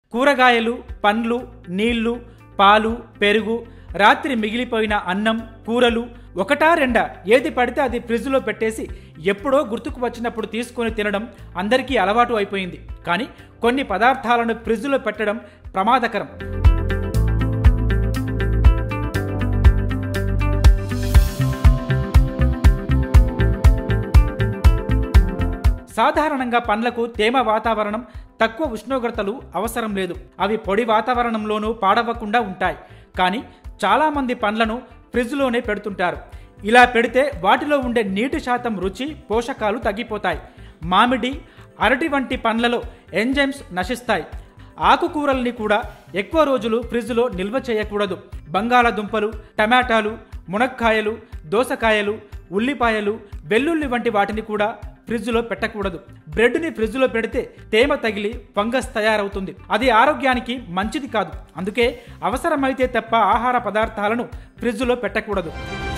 కూరగాయలు పండ్లు నీళ్లు పాలు పెరుగు రాత్రి మిగిలిపోయిన అన్నం కూరలు ఒకటా రెండా ఏది పడితే అది ఫ్రిడ్జ్లో పెట్టేసి ఎప్పుడో గుర్తుకు వచ్చినప్పుడు తీసుకొని తినడం అందరికీ అలవాటు అయిపోయింది కానీ కొన్ని పదార్థాలను ఫ్రిడ్జ్లో పెట్టడం ప్రమాదకరం సాధారణంగా పండ్లకు తేమ వాతావరణం తక్కువ ఉష్ణోగ్రతలు అవసరం లేదు అవి పొడి వాతావరణంలోనూ పాడవకుండా ఉంటాయి కానీ చాలామంది పండ్లను ఫ్రిడ్జ్లోనే పెడుతుంటారు ఇలా పెడితే వాటిలో ఉండే నీటి శాతం రుచి పోషకాలు తగ్గిపోతాయి మామిడి అరటి వంటి పండ్లలో ఎంజైమ్స్ నశిస్తాయి ఆకుకూరల్ని కూడా ఎక్కువ రోజులు ఫ్రిడ్జ్లో నిల్వ చేయకూడదు బంగాళదుంపలు టమాటాలు మునక్కాయలు దోసకాయలు ఉల్లిపాయలు వెల్లుల్లి వంటి వాటిని కూడా ఫ్రిడ్జ్లో పెట్టకూడదు బ్రెడ్ని ఫ్రిడ్జ్లో పెడితే తేమ తగిలి ఫంగస్ తయారవుతుంది అది ఆరోగ్యానికి మంచిది కాదు అందుకే అవసరమైతే తప్ప ఆహార పదార్థాలను ఫ్రిడ్జ్లో పెట్టకూడదు